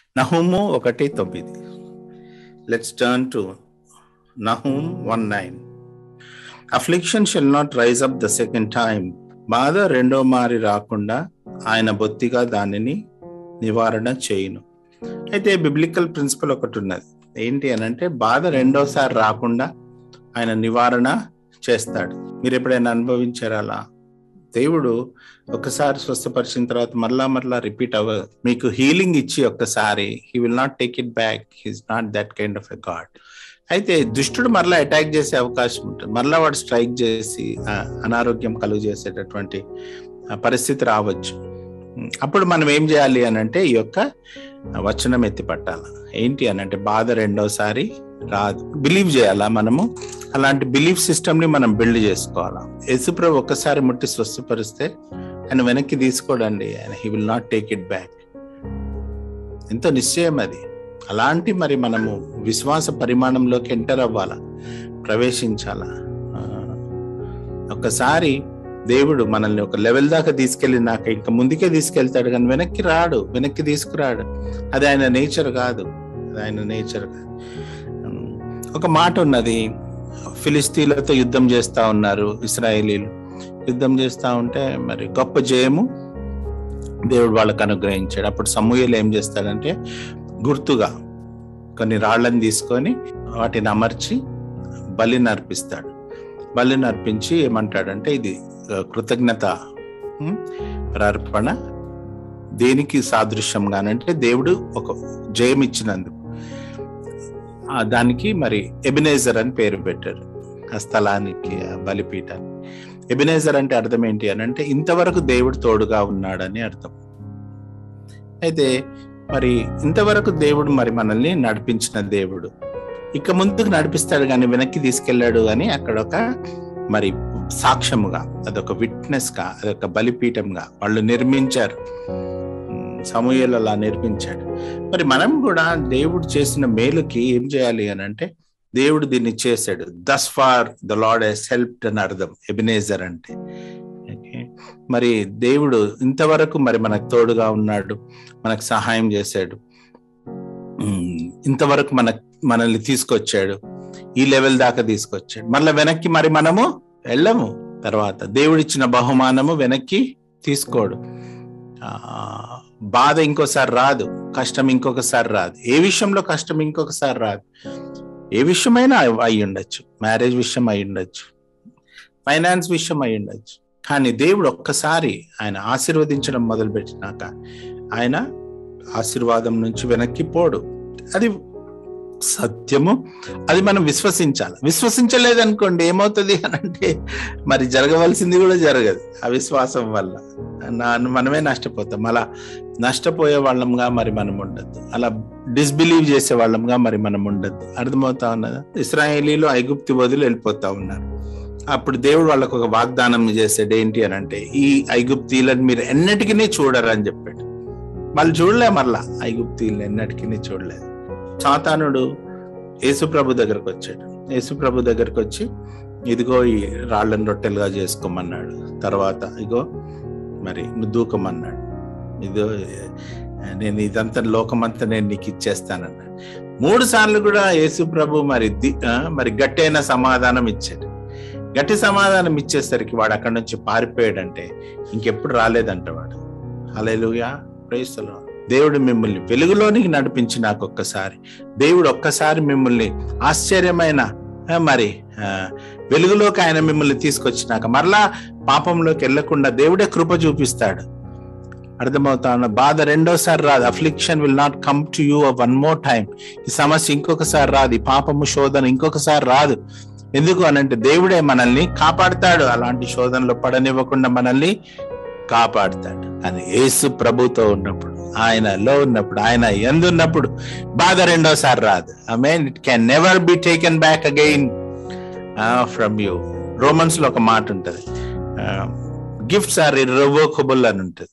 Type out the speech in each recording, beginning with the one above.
నహూము ఒకటి తొమ్మిది let's turn to Nahum one nine affliction shall not rise up the second time బాధ రెండో మారి రాకుండా ఆయన బొత్తిగా దానిని నివారణ చేయును అయితే బిబ్లికల్ ప్రిన్సిపల్ ఒకటి ఉన్నది ఏంటి అని అంటే బాధ రెండోసారి రాకుండా ఆయన నివారణ చేస్తాడు మీరు ఎప్పుడైనా అనుభవించారా అలా దేవుడు ఒకసారి స్వస్థపరిచిన తర్వాత మరలా మరలా రిపీట్ అవ్వదు మీకు హీలింగ్ ఇచ్చి ఒక్కసారి he will not take it back he's not that kind of a god అయితే దుష్టుడు మరలా అటాక్ చేసే అవకాశం ఉంటుంది మరలా వాడు స్ట్రైక్ చేసి అనారోగ్యం కలుగు చేసేటటువంటి పరిస్థితి రావచ్చు అప్పుడు మనం ఏం చేయాలి అని అంటే ఈ యొక్క వచనం ఎత్తి పట్టాలి ఏంటి అని అంటే బాధ రెండోసారి రాదు బిలీవ్ చేయాలా మనము అలాంటి బిలీఫ్ సిస్టమ్ ని మనం బిల్డ్ చేసుకోవాలా యేసుప్రభు ఒక్కసారి ముట్టి స్వస్థపరిస్తే ఆయన వెనక్కి తీసుకోడండి ఆయన he will not take it back ఎంతో నిశ్చయం అది అలాంటి మరి మనము విశ్వాస పరిమాణంలోకి ఎంటర్ అవ్వాలా ప్రవేశించాలా ఒక్కసారి దేవుడు మనల్ని ఒక లెవెల్ దాకా తీసుకెళ్ళి నాకు ఇంకా ముందుకే తీసుకెళ్తాడు కానీ వెనక్కి రాడు వెనక్కి తీసుకురాడు అది ఆయన నేచర్ కాదు అది ఆయన నేచర్ కాదు ఒక మాట ఉన్నది ఫిలిస్తీన్లతో యుద్ధం చేస్తా ఉన్నారు ఇస్రాయేలీలు యుద్ధం చేస్తా ఉంటే మరి గొప్ప జయము దేవుడు వాళ్ళకు అనుగ్రహించాడు అప్పుడు సమూహలు ఏం చేస్తాడంటే గుర్తుగా కొన్ని రాళ్లను తీసుకొని వాటిని అమర్చి బలిని అర్పిస్తాడు బలిని అర్పించి ఏమంటాడంటే ఇది కృతజ్ఞత అర్పణ దేనికి సాదృశ్యంగానంటే దేవుడు ఒక జయం ఇచ్చినందుకు దానికి మరి ఎబినేజర్ అని పేరు పెట్టారు ఆ స్థలానికి ఆ బలిపీఠాన్ని ఎబినేజర్ అంటే అర్థం ఏంటి అని అంటే ఇంతవరకు దేవుడు తోడుగా ఉన్నాడని అర్థం అయితే మరి ఇంతవరకు దేవుడు మరి మనల్ని నడిపించిన దేవుడు ఇక ముందుకు నడిపిస్తాడు కానీ వెనక్కి తీసుకెళ్ళాడు అని అక్కడ ఒక మరి సాక్ష్యముగా అదొక విట్నెస్ గా అదొక బలిపీఠంగా వాళ్ళు నిర్మించారు సమూహలు అలా నిర్మించాడు మరి మనం కూడా దేవుడు చేసిన మేలుకి ఏం చేయాలి అని అంటే దేవుడు దీన్ని చేశాడు thus far the Lord has help అని అర్థం ఎబినేజర్ అంటే మరి దేవుడు ఇంతవరకు మరి మనకు తోడుగా ఉన్నాడు మనకు సహాయం చేశాడు ఇంతవరకు మన మనల్ని తీసుకొచ్చాడు ఈ లెవెల్ దాకా తీసుకొచ్చాడు మళ్ళీ వెనక్కి మరి మనము వెళ్ళము తర్వాత దేవుడిచ్చిన బహుమానము వెనక్కి తీసుకోడు బాధ ఇంకోసారి రాదు కష్టం ఇంకొకసారి రాదు ఏ విషయంలో కష్టం ఇంకొకసారి రాదు ఏ విషయమైనా అయి ఉండొచ్చు మ్యారేజ్ విషయం అయి ఉండొచ్చు ఫైనాన్స్ విషయం అయి ఉండొచ్చు కానీ దేవుడు ఒక్కసారి ఆయన ఆశీర్వదించడం మొదలుపెట్టినాక ఆయన ఆశీర్వాదం నుంచి వెనక్కి పోడు అది సత్యము అది మనం విశ్వసించాలి విశ్వసించలేదనుకోండి ఏమవుతుంది అని అంటే మరి జరగవలసింది కూడా జరగదు అవిశ్వాసం వల్ల మనమే నష్టపోతాం అలా నష్టపోయే వాళ్ళంగా మరి మనం ఉండద్దు అలా డిస్బిలీవ్ చేసే వాళ్ళంగా మరి మనం ఉండద్దు అర్థమవుతా ఉన్నదా ఇస్రాయేలీలు ఐగుప్తి వదిలి వెళ్ళిపోతా ఉన్నారు అప్పుడు దేవుడు వాళ్ళకు ఒక వాగ్దానం చేసాడు ఏంటి అని అంటే ఈ ఐగుప్తీలను మీరు ఎన్నటికీ చూడరు అని చెప్పాడు వాళ్ళు చూడలే మరలా ఐగుప్తీలను ఎన్నటికీ చూడలేదు సాతానుడు యేసుప్రభు దగ్గరకు వచ్చాడు యేసుప్రభు దగ్గరకు వచ్చి ఇదిగో ఈ రాళ్ళని రొట్టెలుగా చేసుకోమన్నాడు తర్వాత ఇగో మరి నువ్వు దూకమన్నాడు ఇదో నేను ఇదంతా లోకమంతా నేను నీకు ఇచ్చేస్తానన్నాడు మూడు సార్లు కూడా యేసు ప్రభు మరి మరి గట్టైన సమాధానం ఇచ్చాడు గట్టి సమాధానం ఇచ్చేసరికి వాడు అక్కడి నుంచి పారిపోయాడంటే ఇంకెప్పుడు రాలేదంట వాడు అలెలుగా ప్రేస్తలో దేవుడు మిమ్మల్ని వెలుగులోనికి నడిపించి నాకు ఒక్కసారి దేవుడు ఒక్కసారి మిమ్మల్ని ఆశ్చర్యమైన మరి వెలుగులోకి ఆయన మిమ్మల్ని తీసుకొచ్చినాక మరలా పాపంలోకి వెళ్లకుండా దేవుడే కృప చూపిస్తాడు అర్థమవుతా ఉన్న బాధ రెండోసారి రాదు affliction will not come to you one more time ఈ సమస్య ఇంకొకసారి రాదు ఈ పాపము శోధన ఇంకొకసారి రాదు ఎందుకు అనంటే దేవుడే మనల్ని కాపాడుతాడు అలాంటి శోధనలో పడనివ్వకుండా మనల్ని కాపాడుతాడు అని యేసు ప్రభుతో ఉన్నప్పుడు ఆయనలో ఉన్నప్పుడు ఆయన ఎందున్నప్పుడు బాధ రెండోసారి రాదు I mean it can never be taken back again from you Romans లో ఒక మాట ఉంటుంది గిఫ్ట్స్ ఆర్ ఇర్రివోకబుల్ అని ఉంటుంది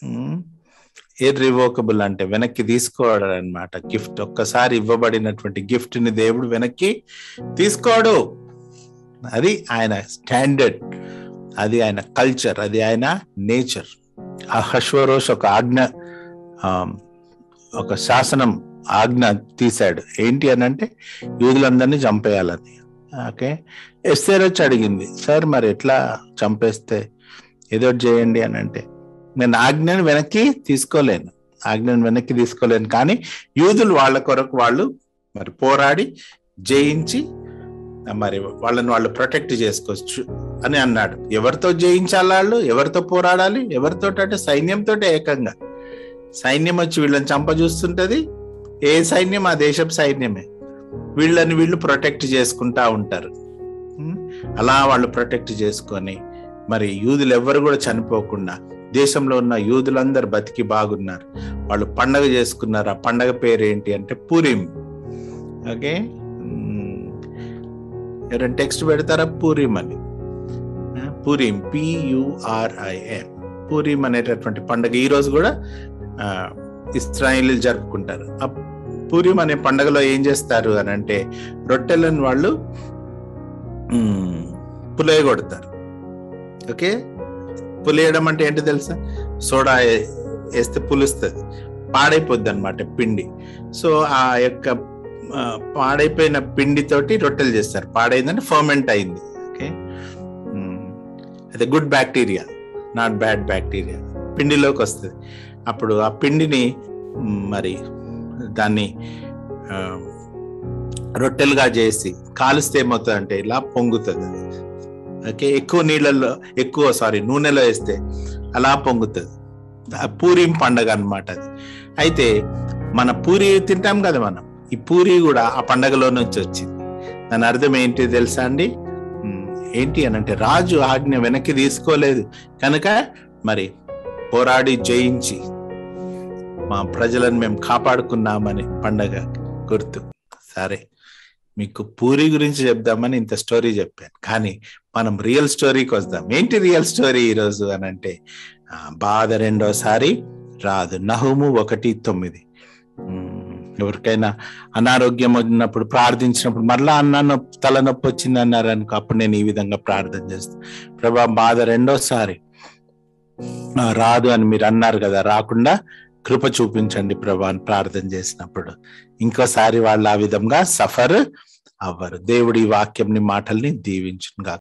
ఇర్రివోకబుల్ అంటే వెనక్కి తీసుకోవడం అనమాట గిఫ్ట్ ఒక్కసారి ఇవ్వబడినటువంటి గిఫ్ట్ ని దేవుడు వెనక్కి తీసుకోడు అది ఆయన స్టాండర్డ్ అది ఆయన కల్చర్ అది ఆయన నేచర్ ఆ హశ్వరోష్ ఒక ఆజ్ఞ ఒక శాసనం ఆజ్ఞ తీశాడు ఏంటి అని అంటే యూదులందరినీ చంపేయాలని ఓకే ఎస్తేర్ వచ్చి అడిగింది సార్ మరి ఎట్లా చంపేస్తే ఏదో ఒకటి చేయండి అని అంటే నేను ఆజ్ఞను వెనక్కి తీసుకోలేను ఆజ్ఞను వెనక్కి తీసుకోలేను కానీ యూదులు వాళ్ళ కొరకు వాళ్ళు మరి పోరాడి జయించి మరి వాళ్ళని వాళ్ళు ప్రొటెక్ట్ చేసుకోవచ్చు అని అన్నాడు ఎవరితో జయించాలి వాళ్ళు ఎవరితో పోరాడాలి ఎవరితో అంటే సైన్యంతో ఏకంగా సైన్యం వచ్చి వీళ్ళని చంప చూస్తుంటది ఏ సైన్యం ఆ దేశపు సైన్యమే వీళ్ళని వీళ్ళు ప్రొటెక్ట్ చేసుకుంటా ఉంటారు ఉం? అలా వాళ్ళు ప్రొటెక్ట్ చేసుకొని మరి యూదులు ఎవ్వరు కూడా చనిపోకుండా దేశంలో ఉన్న యూదులందరూ బతికి బాగున్నారు వాళ్ళు పండగ చేసుకున్నారు ఆ పండగ పేరు ఏంటి అంటే పూరిం ఓకే ఉం. ఎవరైనా టెక్స్ట్ పెడతారా పూరిం అని ఆ, పూరిం పియుఆర్ఐఎం పూరిం అనేటటువంటి పండుగ ఈ రోజు కూడా ఆ, ఇస్రాయిల్ జరుపుకుంటారు ఆ పూరిం అనే పండుగలో ఏం చేస్తారు అని అంటే రొట్టెలను వాళ్ళు ఉమ్, పులియగొడతారు ఓకే పులియడం అంటే ఏంటి తెలుసా సోడా ఏ- వేస్తే పులుస్తుంది పాడైపోద్ది అనమాట పిండి సో ఆ యొక్క ఆ, పాడైపోయిన పిండితోటి రొట్టెలు చేస్తారు పాడైందంటే ఫర్మెంట్ అయింది ఓకే ఉమ్, అదే good bacteria not bad bacteria పిండిలోకి వస్తుంది అప్పుడు ఆ పిండిని మ్, మరి దాన్ని ఆ, రొట్టెలుగా చేసి కాలుస్తే ఏమవుతుంది అంటే ఇలా పొంగుతుంది అది. ఓకే ఎక్కువ నీళ్ళల్లో ఎక్కువ సారీ నూనెలో వేస్తే అలా పొంగుతుంది ఆ పూరి పండగ అన్నమాట అది అయితే మన పూరి తింటాం కదా మనం ఈ పూరి కూడా ఆ పండగలో నుంచి వచ్చింది దాని అర్థం ఏంటి తెలుసా అండి ఉమ్, ఏంటి అని అంటే రాజు ఆజ్ఞ వెనక్కి తీసుకోలేదు కనుక మరి పోరాడి జయించి మా ప్రజలను మేము కాపాడుకున్నామని పండగ గుర్తు సరే మీకు పూరి గురించి చెప్దామని ఇంత స్టోరీ చెప్పాను కానీ మనం రియల్ స్టోరీకి వద్దాం ఏంటి రియల్ స్టోరీ ఈరోజు అని అంటే ఆ, బాధ రెండోసారి రాదు నహుము ఒకటి తొమ్మిది ఉమ్, ఎవరికైనా అనారోగ్యం ఉన్నప్పుడు ప్రార్థించినప్పుడు మరలా అన్న నొప్పి తలనొప్పి వచ్చింది అన్నారు అనుకో అప్పుడు నేను ఈ విధంగా ప్రార్థన చేస్తాను ప్రభా బాధ రెండోసారి ఆ, రాదు అని మీరు అన్నారు కదా రాకుండా కృప చూపించండి ప్రభా అని ప్రార్థన చేసినప్పుడు ఇంకోసారి వాళ్ళు ఆ విధంగా సఫర్ అవ్వరు దేవుడి వాక్యంని మాటల్ని దీవించుగా